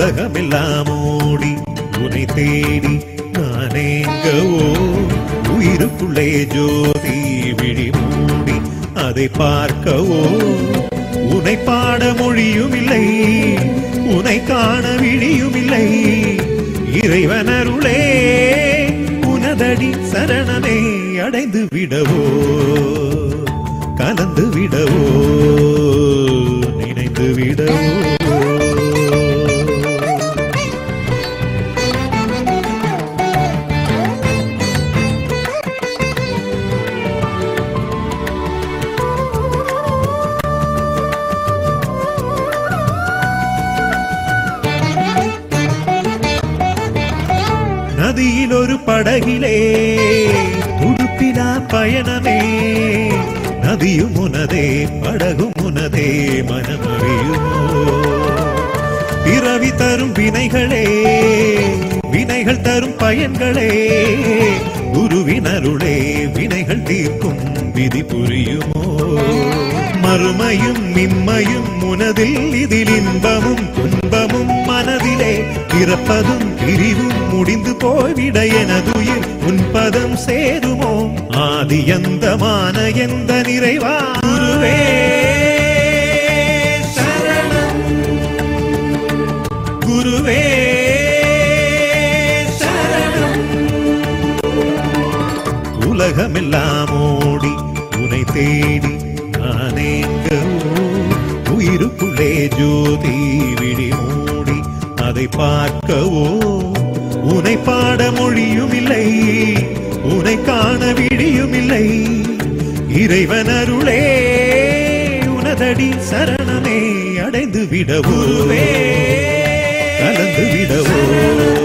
உலகமெல்லாம் ஓடி உனை தேடி நானேங்கவோ உயிருக்குள்ளே ஜோதி விழி மூடி அதை பார்க்கவோ உனை பாட மொழியும் இல்லை உனை காண விழியும் இல்லை இறைவனருளே உனதடி சரணமே அடைந்து விடவோ கலந்து விடவோ நினைந்து விடவோ நதியில் ஒரு படகிலே துடுப்பிலா பயணமே நதியும் உனதே படகும் உனதே மனமறியுமோ பிறவி தரும் வினைகளே வினைகள் தரும் பயன்களே குருவினருளே வினைகள் தீர்க்கும் விதி புரியுமோ மறுமையும் மின்மையும் உனதில் இதில் இன்பமும் துன்பமும் மனதிலே பிறப்பதும் பிரிவும் முடிந்து போய்விட எனதுயிர் உன்பதம் சேருமோ ஆதி எந்தமான எந்த நிறைவா குருவே சரணம் குருவே சரணம் உலகமெல்லாம் ஓடி உனை தேடி நானேங்கவோ உயிருக்குள்ளே ஜோதி விழி மூடி அதை பார்க்கவோ உனை பாட மொழியும் இல்லை உனை காண விழியும் இல்லை இறைவனருளே உனதடி சரணமே அடைந்து விடவோ கலந்து விடவோ